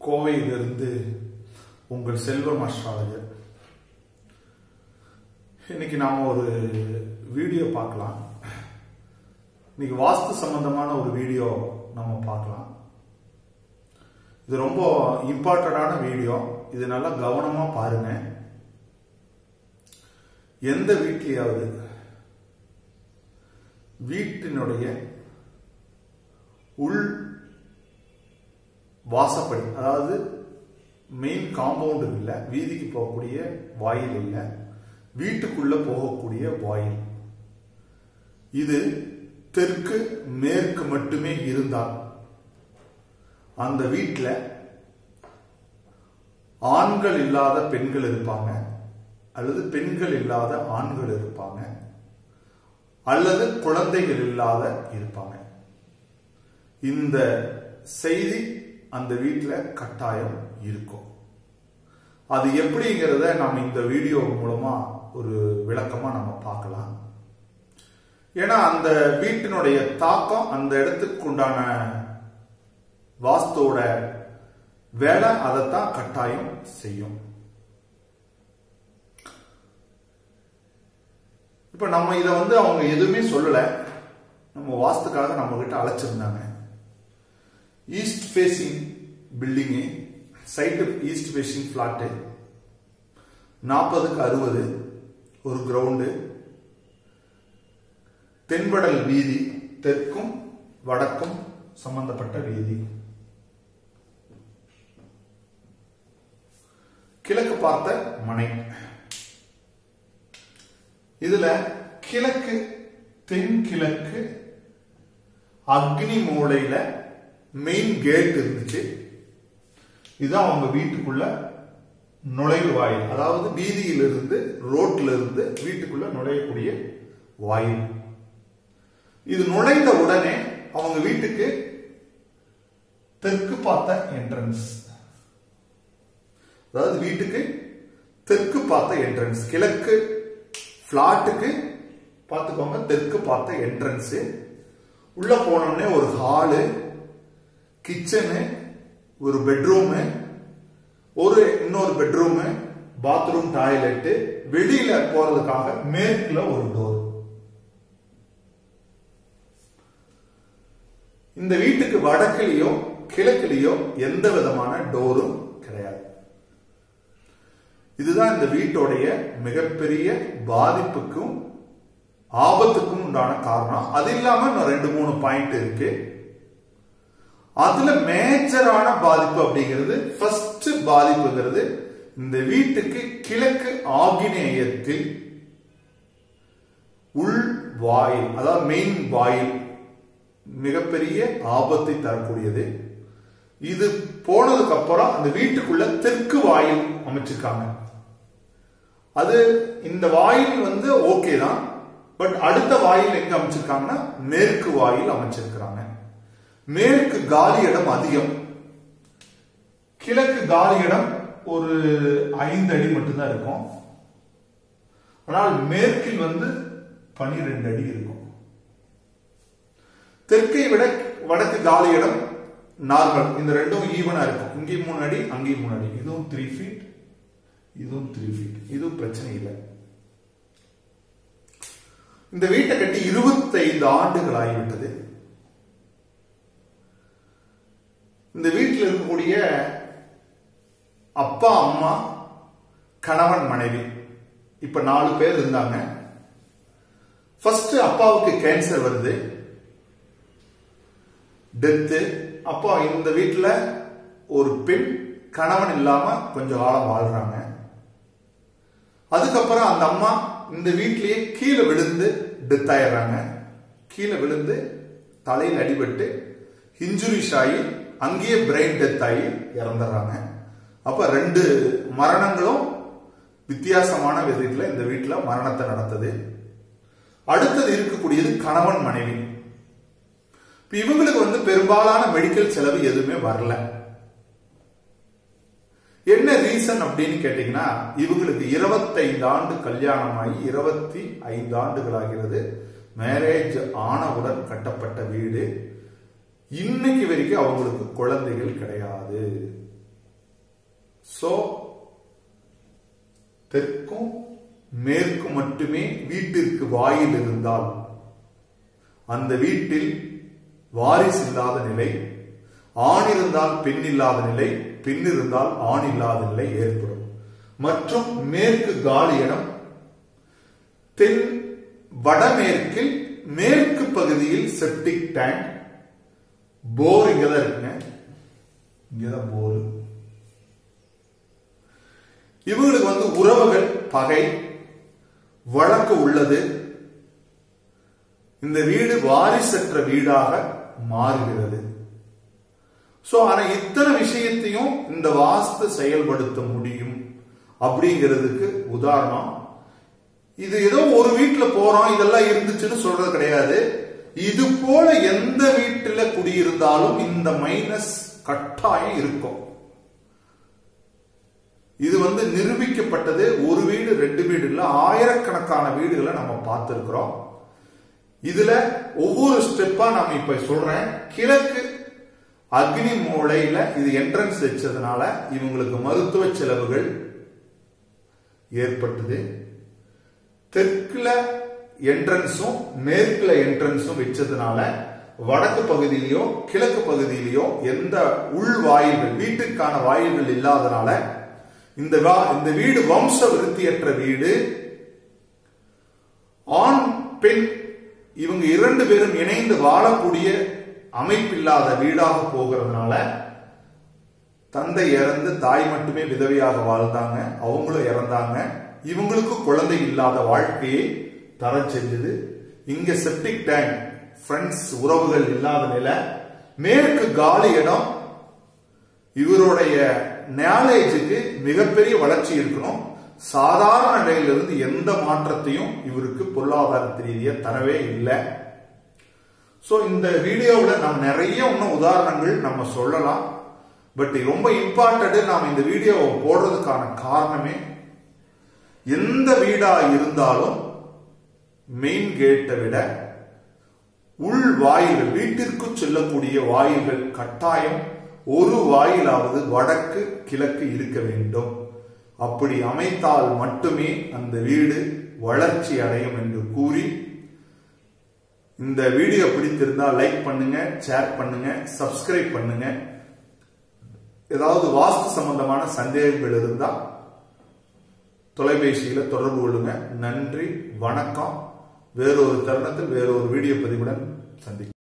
கோவையிலிருந்து உங்கள் செல்வம் அஸ்ட்ராலஜர் இன்னைக்கு நாம ஒரு வீடியோ பார்க்கலாம் இன்னைக்கு வாஸ்து சம்பந்தமான ஒரு வீடியோ நம்ம பார்க்கலாம் இது ரொம்ப இம்பார்ட்டண்டான வீடியோ இது நல்லா கவனமா பாருங்க எந்த வீட்லயாவது வீட்டினுடைய உள் வாசப்படி அதாவது மெயின் காம்பவுண்டு இல்லை வீதிக்கு போகக்கூடிய வாயில் இல்லை வீட்டுக்குள்ள போகக்கூடிய வாயில் இது தெற்கு மேற்கு மட்டுமே இருந்தால் அந்த வீட்டில் ஆண்கள் இல்லாத பெண்கள் இருப்பாங்க அல்லது பெண்கள் இல்லாத ஆண்கள் இருப்பாங்க அல்லது குழந்தைகள் இல்லாத இருப்பாங்க இந்த செய்தி அந்த வீட்டில் கட்டாயம் இருக்கும் அது எப்படிங்கிறத நம்ம இந்த வீடியோ மூலமா ஒரு விளக்கமா நம்ம பார்க்கலாம் ஏன்னா அந்த வீட்டினுடைய தாக்கம் அந்த இடத்துக்கு உண்டான வாஸ்துவோட வேலை அதைத்தான் கட்டாயம் செய்யும் இப்ப நம்ம இதை வந்து அவங்க எதுவுமே சொல்லல நம்ம வாஸ்துக்காக நம்ம கிட்ட அழைச்சிருந்தாங்க east facing building site east facing flat நாற்பதுக்கு அறுபது ஒரு கிரவுண்டு தென்படல் வீதி தெற்கும் வடக்கும் சம்பந்தப்பட்ட வீதி கிழக்கு பார்த்த மனை இதுல கிழக்கு தென்கிழக்கு அக்னி மூலையில மெயின் கேட் இருந்துச்சு இதுதான் அவங்க வீட்டுக்குள்ள நுழைவு வாயில் அதாவது வீதியிலிருந்து ரோட்ல இருந்து வீட்டுக்குள்ள நுழையக்கூடிய வாயில் இது நுழைந்த உடனே அவங்க வீட்டுக்கு தெற்கு பார்த்த என்ட்ரன்ஸ் அதாவது வீட்டுக்கு தெற்கு பார்த்த என்ட்ரன்ஸ் கிழக்கு பிளாட்டுக்கு பார்த்துக்கோங்க தெற்கு பார்த்த என்ட்ரன்ஸ் உள்ள போனோடனே ஒரு ஹாலு கிச்சனு ஒரு பெட்ரூமு ஒரு இன்னொரு பெட்ரூமு பாத்ரூம் டாய்லெட் வெளியில போறதுக்காக மேற்குல ஒரு டோர் இந்த வீட்டுக்கு வடக்குலயோ கிழக்குலயோ எந்த விதமான டோரும் கிடையாது இதுதான் இந்த வீட்டோடைய மிகப்பெரிய பாதிப்புக்கும் ஆபத்துக்கும் உண்டான காரணம் அது இல்லாம இன்னும் ரெண்டு மூணு பாயிண்ட் இருக்கு அதுல மேஜரான பாதிப்பு அப்படிங்கிறது ஃபர்ஸ்ட் பாதிப்புங்கிறது இந்த வீட்டுக்கு கிழக்கு ஆகினேயத்தில் உள் வாயில் அதாவது மெயின் வாயில் மிகப்பெரிய ஆபத்தை தரக்கூடியது இது போனதுக்கு அப்புறம் அந்த வீட்டுக்குள்ள தெற்கு வாயில் அமைச்சிருக்காங்க அது இந்த வாயில் வந்து ஓகே தான் பட் அடுத்த வாயில் எங்க அமைச்சிருக்காங்கன்னா மேற்கு வாயில் அமைச்சிருக்கிறாங்க மேற்கு காலி இடம் அதிகம் கிழக்கு காலி இடம் ஒரு ஐந்து அடி மட்டும்தான் இருக்கும் ஆனால் மேற்கில் வந்து பனிரெண்டு அடி இருக்கும் தெற்கை விட வடக்கு காலி இடம் நார்மல் இந்த ரெண்டும் ஈவனா இருக்கும் இங்கேயும் மூணு அடி அங்கேயும் மூணு அடி இதுவும் த்ரீ ஃபீட் இதுவும் த்ரீ ஃபீட் இதுவும் பிரச்சனை இல்லை இந்த வீட்டை கட்டி இருபத்தைந்து ஆண்டுகள் ஆகிவிட்டது இந்த வீட்டில் இருக்கக்கூடிய அப்பா அம்மா கணவன் மனைவி இப்ப நாலு பேர் இருந்தாங்க ஃபர்ஸ்ட் அப்பாவுக்கு கேன்சர் வருது டெத்து அப்போ இந்த வீட்டில் ஒரு பெண் கணவன் இல்லாம கொஞ்சம் காலம் வாழ்றாங்க அதுக்கப்புறம் அந்த அம்மா இந்த வீட்லயே கீழே விழுந்து டெத் ஆயிடுறாங்க கீழே விழுந்து தலையில் அடிபட்டு இன்ஜுரிஸ் ஆகி அங்கேயே பிரெயின் டெத் ஆகி இறந்துடுறாங்க அப்ப ரெண்டு மரணங்களும் வித்தியாசமான விதத்துல இந்த வீட்டில் மரணத்தை நடத்தது அடுத்தது இருக்கக்கூடியது கணவன் மனைவி இப்ப இவங்களுக்கு வந்து பெரும்பாலான மெடிக்கல் செலவு எதுவுமே வரல என்ன ரீசன் அப்படின்னு கேட்டீங்கன்னா இவங்களுக்கு இருபத்தைந்து ஆண்டு கல்யாணம் ஆகி இருபத்தி ஐந்து ஆண்டுகள் ஆகிறது மேரேஜ் ஆனவுடன் கட்டப்பட்ட வீடு இன்னைக்கு வரைக்கும் அவங்களுக்கு குழந்தைகள் கிடையாது சோ தெற்கும் மேற்கு மட்டுமே வீட்டிற்கு வாயில் இருந்தால் அந்த வீட்டில் வாரிசு இல்லாத நிலை ஆண் இருந்தால் பெண் இல்லாத நிலை பெண் இருந்தால் ஆண் இல்லாத நிலை ஏற்படும் மற்றும் மேற்கு காலி இடம் தென் வடமேற்கில் மேற்கு பகுதியில் செப்டிக் டேங்க் போர் இங்கதான் இருக்குங்க இங்கதான் போர் இவங்களுக்கு வந்து உறவுகள் பகை வழக்கு உள்ளது இந்த வீடு வாரிசற்ற வீடாக மாறுகிறது சோ ஆனா இத்தனை விஷயத்தையும் இந்த வாஸ்து செயல்படுத்த முடியும் அப்படிங்கிறதுக்கு உதாரணம் இது ஏதோ ஒரு வீட்டுல போறோம் இதெல்லாம் இருந்துச்சுன்னு சொல்றது கிடையாது இது போல எந்த வீட்டுல குடியிருந்தாலும் இந்த மைனஸ் கட்டாயம் இருக்கும் இது வந்து நிரூபிக்கப்பட்டது ஒரு வீடு ரெண்டு வீடு இல்ல ஆயிரக்கணக்கான வீடுகளை நம்ம பார்த்திருக்கிறோம் இதுல ஒவ்வொரு ஸ்டெப்பா நாம இப்ப சொல்றேன் கிழக்கு அக்னி மூலையில இது என்ட்ரன்ஸ் வச்சதுனால இவங்களுக்கு மருத்துவ செலவுகள் ஏற்பட்டது தெற்குல என்ட்ரன்ஸும் மேற்குல என்ட்ரன்ஸும் வச்சதுனால வடக்கு பகுதியிலயோ கிழக்கு பகுதியிலயோ எந்த உள் வாயில்கள் வீட்டுக்கான வாயில்கள் இல்லாதனால இந்த வா- இந்த வீடு வம்ச விருத்தியற்ற வீடு ஆண் பெண் இவங்க இரண்டு பேரும் இணைந்து வாழக்கூடிய அமைப்பில்லாத வீடாக போகிறதுனால தந்தை இறந்து தாய் மட்டுமே விதவையாக வாழ்ந்தாங்க அவங்களும் இறந்தாங்க இவங்களுக்கு குழந்தை இல்லாத வாழ்க்கையை தர செஞ்சது இங்க செப்டிக் டேங்க் ஃப்ரெண்ட்ஸ் உறவுகள் இல்லாத நிலை மேற்கு காலி இடம் இவருடைய நாலேஜுக்கு மிகப்பெரிய வளர்ச்சி இருக்கணும் சாதாரண நிலையிலிருந்து எந்த மாற்றத்தையும் இவருக்கு பொருளாதார ரீதியா தரவே இல்லை சோ இந்த வீடியோவில் நம்ம நிறைய இன்னும் உதாரணங்கள் நம்ம சொல்லலாம் பட் ரொம்ப இம்பார்ட்டன்ட் நாம் இந்த வீடியோவை போடுறதுக்கான காரணமே எந்த வீடா இருந்தாலும் மெயின் கேட்டை விட உள் வாயில்கள் வீட்டிற்கு செல்லக்கூடிய வாயில்கள் கட்டாயம் ஒரு வாயிலாவது வடக்கு கிழக்கு இருக்க வேண்டும் அப்படி அமைத்தால் மட்டுமே அந்த வீடு வளர்ச்சி அடையும் என்று கூறி இந்த வீடியோ பிடித்திருந்தா லைக் பண்ணுங்க ஷேர் பண்ணுங்க சப்ஸ்கிரைப் பண்ணுங்க ஏதாவது வாஸ்து சம்பந்தமான சந்தேகங்கள் இருந்தா தொலைபேசியில தொடர்பு கொள்ளுங்க நன்றி வணக்கம் வேறொரு தருணத்தில் வேறொரு வீடியோ பதிவுடன் சந்திக்கிறேன்